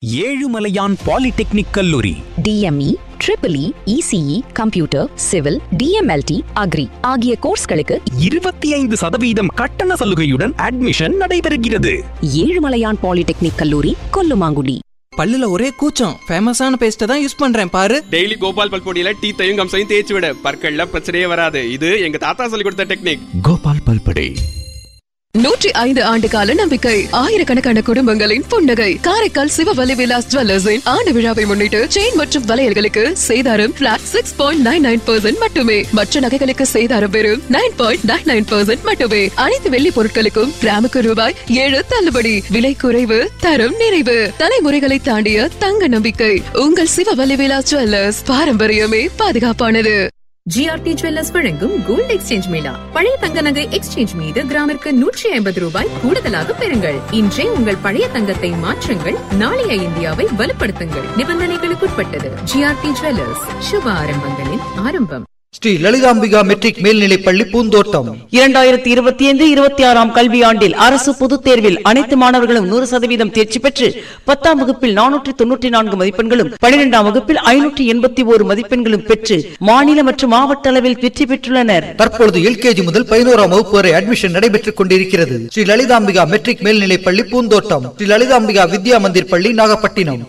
Ezhumalaiyan polytechnic கல்லூரி DME triple E ECE computer civil DMLT agri ஆகிய கோர்ஸ்களுக்கு இருபத்தி ஐந்து சதவீதம் கட்டண சலுகையுடன் அட்மிஷன் நடைபெறுகிறது ஏழுமலையான் பாலிடெக்னிக் கல்லூரி கொல்லுமாங்குடி பல்லுல ஒரே கூச்சம் ஃபேமஸான பேஸ்ட்டை தான் யூஸ் பண்றேன் பாரு டெய்லி கோபால் பல்பொடியில டீத்தையும் கம்சையும் தேய்ச்சி விட பற்கள்ல பிரச்சனையே வராது இது எங்க தாத்தா சொல்லி கொடுத்த டெக்னிக் கோபால் பல்படே நூற்றி ஐந்து ஆண்டு கால நம்பிக்கை ஆயிரக்கணக்கான குடும்பங்களின் புன்னகை காரைக்கால் சிவவலி விலாஸ் ஜுவல்லர்ஸின் ஆண்டு விழாவை முன்னிட்டு செயின் மற்றும் வளையல்களுக்கு சேதாரம் flat six point nine nine percent மட்டுமே மற்ற நகைகளுக்கு சேதாரம் வெறும் nine point nine nine percent மட்டுமே அனைத்து வெள்ளி பொருட்களுக்கும் கிராமுக்கு ரூபாய் ஏழு தள்ளுபடி விலை குறைவு தரம் நிறைவு தலைமுறைகளை தாண்டிய தங்க நம்பிக்கை உங்கள் சிவவலி விலாஸ் ஜுவல்லர்ஸ் பாரம்பரியமே பாதுகாப்பானது ஜிஆர்டி ஜுவல்லர்ஸ் வழங்கும் கோல்ட் எக்ஸ்சேஞ்ச் மேளா பழைய தங்க நகை எக்ஸ்சேஞ்ச் மீது கிராமிற்கு நூற்றி ஐம்பது ரூபாய் கூடுதலாக பெறுங்கள் இன்றே உங்கள் பழைய தங்கத்தை மாற்றுங்கள் நாளைய இந்தியாவை வலுப்படுத்துங்கள் நிபந்தனைகளுக்குட்பட்டது ஜிஆர்டி ஜுவல்லர்ஸ் சுப ஆரம்பங்களின் ஆரம்பம் ஸ்ரீ லலிதாம்பிகா மெட்ரிக் மேல்நிலைப் பள்ளி பூந்தோட்டம் இரண்டாயிரத்தி இருபத்தி ஐந்து இருபத்தி ஆறாம் கல்வியாண்டில் அரசு பொதுத் தேர்வில் அனைத்து மாணவர்களும் நூறு சதவீதம் தேர்ச்சி பெற்று பத்தாம் வகுப்பில் நானூற்றி தொன்னூற்றி நான்கு மதிப்பெண்களும் பனிரெண்டாம் வகுப்பில் ஐநூற்றி எண்பத்தி ஓரு மதிப்பெண்களும் பெற்று மாநில மற்றும் மாவட்ட அளவில் வெற்றி பெற்றுள்ளனர் தற்பொழுது எல்கேஜி முதல் பதினோராம் வகுப்பு வரை அட்மிஷன் நடைபெற்றுக் கொண்டிருக்கிறது ஸ்ரீ லலிதாம்பிகா மெட்ரிக் மேல்நிலைப் பள்ளி பூந்தோட்டம் ஸ்ரீ லலிதாம்பிகா வித்யா மந்திர் பள்ளி நாகப்பட்டினம்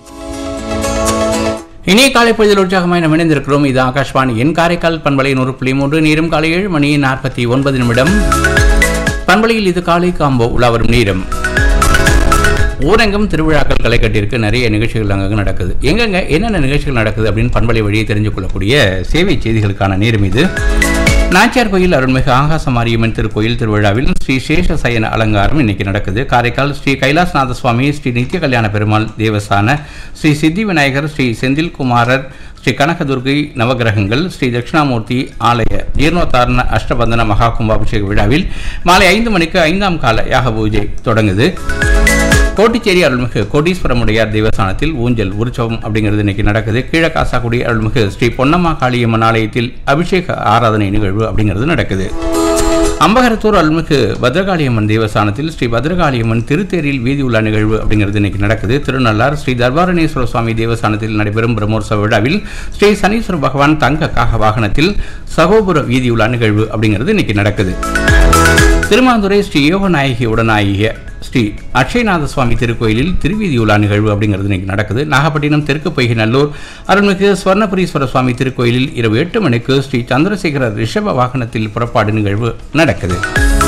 இனிய காலை பொழுதில் உற்சாகமாய் நாம் இணைந்திருக்கிறோம் இது ஆகாஷ்வாணி என் காரைக்கால் பண்பலை நூறு புள்ளி மூன்று நேரம் காலை ஏழு மணி நாற்பத்தி ஒன்பது நிமிடம் பண்பலையில் இது காலை காம்போ உலா வரும் நேரம் ஊரங்கம் திருவிழாக்கள் களை கட்டியிருக்கு நிறைய நிகழ்ச்சிகள் அங்கங்க நடக்குது எங்கெங்க என்னென்ன நிகழ்ச்சிகள் நடக்குது அப்படின்னு பண்பலை வழியை தெரிஞ்சு கொள்ளக்கூடிய சேவை செய்திகளுக்கான நேரம் இது நாச்சியார் கோயில் அருள்மிகு ஆகாச மாரியம்மன் திருக்கோயில் திருவிழாவில் ஸ்ரீ சேஷ சயன அலங்காரம் இன்னைக்கு நடக்குது காரைக்கால் ஸ்ரீ கைலாசநாத சுவாமி ஸ்ரீ நித்திய கல்யாண பெருமாள் தேவஸ்தான ஸ்ரீ சித்தி விநாயகர் ஸ்ரீ செந்தில் குமாரர் ஸ்ரீ கனகதுர்கை நவகிரகங்கள் ஸ்ரீ தட்சிணாமூர்த்தி ஆலய ஜீர்ணோத்தாரண அஷ்டபந்தன மகா கும்பாபிஷேக விழாவில் மாலை ஐந்து மணிக்கு ஐந்தாம் கால யாக பூஜை தொடங்குது கோட்டிச்சேரி அருள்மிகு கோடீஸ்வரமுடையார் தேவஸ்தானத்தில் ஊஞ்சல் உற்சவம் அப்படிங்கிறது இன்னைக்கு நடக்குது கீழக்காசாக்குடி அருள்மிகு ஸ்ரீ பொன்னம்மா காளியம்மன் ஆலயத்தில் அபிஷேக ஆராதனை நிகழ்வு அப்படிங்கிறது நடக்குது அம்பகரத்தூர் அருள்மிகு பத்ரகாளியம்மன் தேவஸ்தானத்தில் ஸ்ரீ பத்ரகாளியம்மன் திருத்தேரில் வீதி உலா நிகழ்வு அப்படிங்கிறது இன்னைக்கு நடக்குது திருநள்ளார் ஸ்ரீ தர்பாரணேஸ்வர சுவாமி தேவஸ்தானத்தில் நடைபெறும் பிரம்மோற்சவ விழாவில் ஸ்ரீ சனீஸ்வர பகவான் தங்க காக வாகனத்தில் சகோபுர வீதி உலா நிகழ்வு அப்படிங்கிறது இன்னைக்கு நடக்குது திருமாந்துரை ஸ்ரீ யோகநாயகி உடனாகிய ஸ்ரீ அக்ஷயநாத சுவாமி திருக்கோயிலில் திருவீதி உலா நிகழ்வு அப்படிங்கிறது இன்னைக்கு நடக்குது நாகப்பட்டினம் தெற்கு பொய்கை நல்லூர் அருள்மிகு ஸ்வர்ணபுரீஸ்வர சுவாமி திருக்கோயிலில் இரவு எட்டு மணிக்கு ஸ்ரீ சந்திரசேகர ரிஷப வாகனத்தில் புறப்பாடு நிகழ்வு நடக்குது